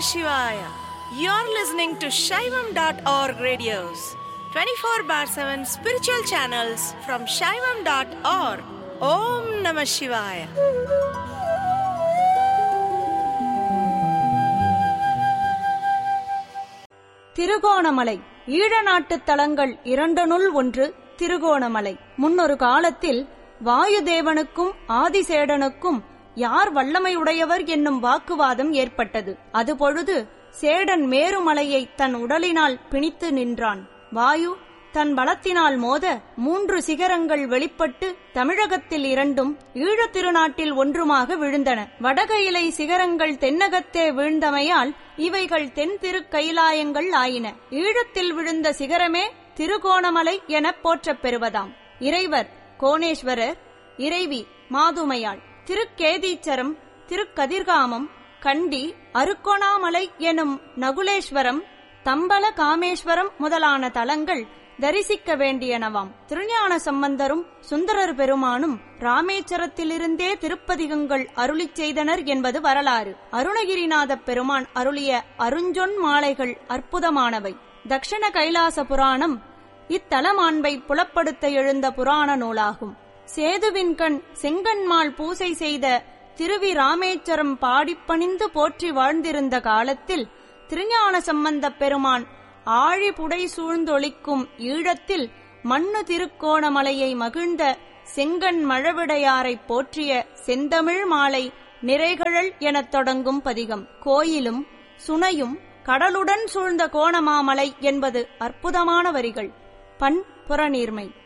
Shivaya. You're listening to Shaivam.org radios, 24 bar 7 spiritual channels from Shaivam.org. Om Namah Shivaya. Trincomalee ஈழ நாட்டுத் தலங்கள் இரண்டனுள் ஒன்று திருகோணமலை முன்னொரு காலத்தில் வாயுதேவனுக்கும் ஆதிசேடனுக்கும் யார் வல்லமை உடையவர் என்னும் வாக்குவாதம் ஏற்பட்டது அதுபொழுது சேடன் மேருமலையை தன் உடலினால் பிணித்து நின்றான் வாயு தன் பலத்தினால் மோத மூன்று சிகரங்கள் வெளிப்பட்டு தமிழகத்தில் இரண்டும் ஈழத் திருநாட்டில் ஒன்றுமாக விழுந்தன வடகையிலை சிகரங்கள் தென்னகத்தே வீழ்ந்தமையால் இவைகள் தென் திருக்கைலாயங்கள் ஆயின ஈழத்தில் விழுந்த சிகரமே திருகோணமலை எனப் போற்றப் பெறுவதாம் இறைவர் கோணேஸ்வரர் இறைவி மாதுமையாள் திருக்கேதீச்சரம் திருக்கதிர்காமம் கண்டி அருக்கோணாமலை எனும் நகுலேஸ்வரம் தம்பல காமேஸ்வரம் முதலான தலங்கள் தரிசிக்க வேண்டியனவாம் திருஞான சம்பந்தரும் சுந்தரர் பெருமானும் ராமேச்சரத்திலிருந்தே திருப்பதிகங்கள் அருளிச் செய்தனர் என்பது வரலாறு அருணகிரிநாத பெருமான் அருளிய அருஞ்சொன் மாலைகள் அற்புதமானவை தக்ஷண கைலாச புராணம் இத்தலமாண்பை புலப்படுத்த எழுந்த புராண நூலாகும் சேதுவின் கண் செங்கன்மாள் பூசை செய்த திருவி ராமேச்சரம் பாடிப்பணிந்து போற்றி வாழ்ந்திருந்த காலத்தில் திருஞான சம்பந்தப் பெருமான் ஆழி புடை சூழ்ந்தொளிக்கும் ஈழத்தில் மண்ணு திருக்கோணமலையை மகிழ்ந்த செங்கண் மழவிடையாரைப் போற்றிய செந்தமிழ் மாலை நிறைகழல் எனத் தொடங்கும் பதிகம் கோயிலும் சுனையும் கடலுடன் சூழ்ந்த கோணமாமலை என்பது அற்புதமான வரிகள் பண் புறநீர்மை